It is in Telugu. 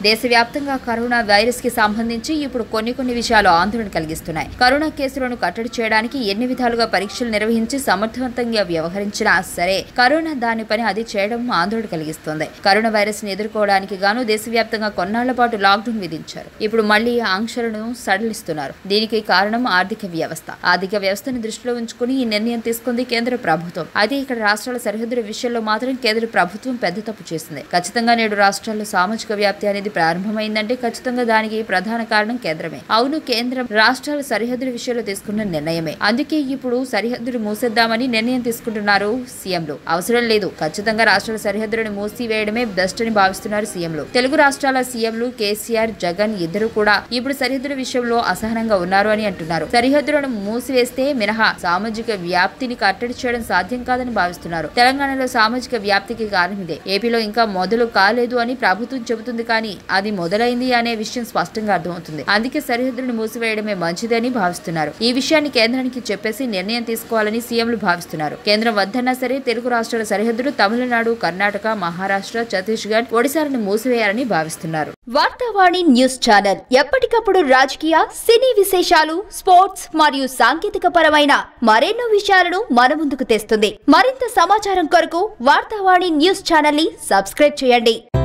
దేశవ్యాప్తంగా కరోనా వైరస్ కి సంబంధించి ఇప్పుడు కొన్ని కొన్ని విషయాలు ఆందోళన కలిగిస్తున్నాయి కరోనా కేసులను కట్టడి చేయడానికి ఎన్ని విధాలుగా పరీక్షలు నిర్వహించి సమర్థవంతంగా వ్యవహరించినా సరే కరోనా దాని పని అది చేయడం ఆందోళన కలిగిస్తోంది కరోనా వైరస్ ని ఎదుర్కోవడానికి గాను దేశవ్యాప్తంగా కొన్నాళ్ల పాటు లాక్డౌన్ విధించారు ఇప్పుడు మళ్లీ ఆంక్షలను సడలిస్తున్నారు దీనికి కారణం ఆర్థిక వ్యవస్థ ఆర్థిక వ్యవస్థను దృష్టిలో ఉంచుకుని ఈ నిర్ణయం తీసుకుంది కేంద్ర ప్రభుత్వం అయితే ఇక్కడ రాష్ట్రాల సరిహద్దుల విషయంలో మాత్రం కేంద్ర ప్రభుత్వం పెద్ద తప్పు చేసింది ఖచ్చితంగా నేడు రాష్ట్రాల్లో సామాజిక వ్యాప్తి అనేది ప్రారంభమైందంటే ఖచ్చితంగా దానికి ప్రధాన కారణం కేంద్రమే అవును కేంద్రం రాష్ట్రాల సరిహద్దుల విషయంలో తీసుకున్న నిర్ణయమే అందుకే ఇప్పుడు సరిహద్దులు మూసేద్దామని నిర్ణయం తీసుకుంటున్నారు సీఎంలు అవసరం లేదు ఖచ్చితంగా రాష్ట్రాల సరిహద్దులను మూసివేయడమే బెస్ట్ అని భావిస్తున్నారు సీఎంలు తెలుగు రాష్ట్రాల సీఎంలు కేసీఆర్ జగన్ ఇద్దరు కూడా ఇప్పుడు సరిహద్దుల విషయంలో అసహనంగా ఉన్నారు అని అంటున్నారు సరిహద్దులను మూసివేస్తే మినహా సామాజిక వ్యాప్తిని కట్టడి చేయడం సాధ్యం కాదని భావిస్తున్నారు తెలంగాణలో సామాజిక వ్యాప్తికి కారణం ఇదే ఏపీలో ఇంకా మొదలు కాలేదు అని ప్రభుత్వం చెబుతుంది కానీ అది మొదలైంది అనే విషయం స్పష్టంగా అర్థమవుతుంది అందుకే సరిహద్దులను మూసివేయడమే మంచిదని భావిస్తున్నారు ఈ విషయాన్ని కేంద్రానికి చెప్పేసి నిర్ణయం తీసుకోవాలని సీఎంలు భావిస్తున్నారు కేంద్రం వద్దన్నా సరే తెలుగు రాష్ట్రాల సరిహద్దులు తమిళనాడు కర్ణాటక మహారాష్ట్ర ఛత్తీస్గఢ్ ఒడిశాలను మూసివేయాలని భావిస్తున్నారు వార్తావాణి న్యూస్ ఛానల్ ఎప్పటికప్పుడు రాజకీయ సినీ విశేషాలు స్పోర్ట్స్ మరియు సాంకేతిక పరమైన మరెన్నో విషయాలను మన ముందుకు తెస్తుంది మరింత సమాచారం కొరకు వార్తావాణి న్యూస్ ఛానల్ ని సబ్స్క్రైబ్ చేయండి